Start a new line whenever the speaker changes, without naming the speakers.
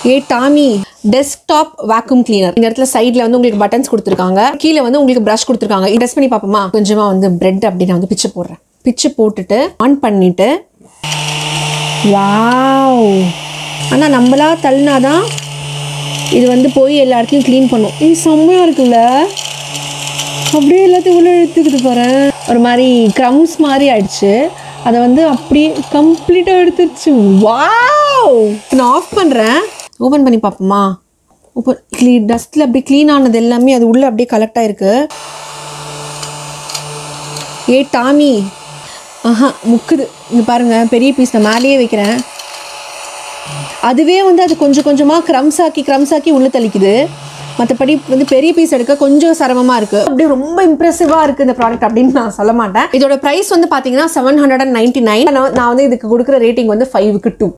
ஏ Tommy desktop vacuum cleaner இந்த இடத்துல சைடில் வந்து உங்களுக்கு பட்டன்ஸ் கொடுத்துருக்காங்க கீழே வந்து உங்களுக்கு ப்ரஷ் கொடுத்துருக்காங்க டெஸ்ட் பண்ணி பார்ப்போமா கொஞ்சமாக வந்து பிரெட் அப்படி நான் வந்து பிச்சு போடுறேன் பிச்சு போட்டுட்டு ஆன் பண்ணிட்டு வாவ் ஆனால் நம்மளா தள்ளினாதான் இது வந்து போய் எல்லா இடத்துலையும் க்ளீன் பண்ணும் இது செம்மையாக இருக்குல்ல அப்படியே எல்லாத்தையும் உள்ள எடுத்துக்கிட்டு போகிறேன் ஒரு மாதிரி க்ரம்ஸ் மாதிரி ஆயிடுச்சு அதை வந்து அப்படியே கம்ப்ளீட்டாக எடுத்துருச்சு வாவ் நான் ஆஃப் பண்ணுறேன் ஓப்பன் பண்ணி பார்ப்போமா ஓப்பன் க்ளீ டஸ்ட்டில் அப்படியே க்ளீன் ஆனது எல்லாமே அது உள்ளே அப்படியே கலெக்ட் ஆயிருக்கு ஏ டாமி ஆஹா முக்குது இங்கே பாருங்கள் பெரிய பீஸ் நான் மேலேயே வைக்கிறேன் அதுவே வந்து அது கொஞ்சம் கொஞ்சமாக க்ரம்ஸ் ஆக்கி க்ரம்ஸ் ஆக்கி உள்ளே தள்ளிக்குது மற்றபடி வந்து பெரிய பீஸ் எடுக்க கொஞ்சம் சிரமமாக இருக்குது அப்படியே ரொம்ப இம்ப்ரெசிவாக இருக்குது இந்த ப்ராடக்ட் அப்படின்னு நான் சொல்ல மாட்டேன் இதோட ப்ரைஸ் வந்து பார்த்தீங்கன்னா seven hundred and ninety nine நான் வந்து இதுக்கு கொடுக்குற ரேட்டிங் வந்து ஃபைவுக்கு டூ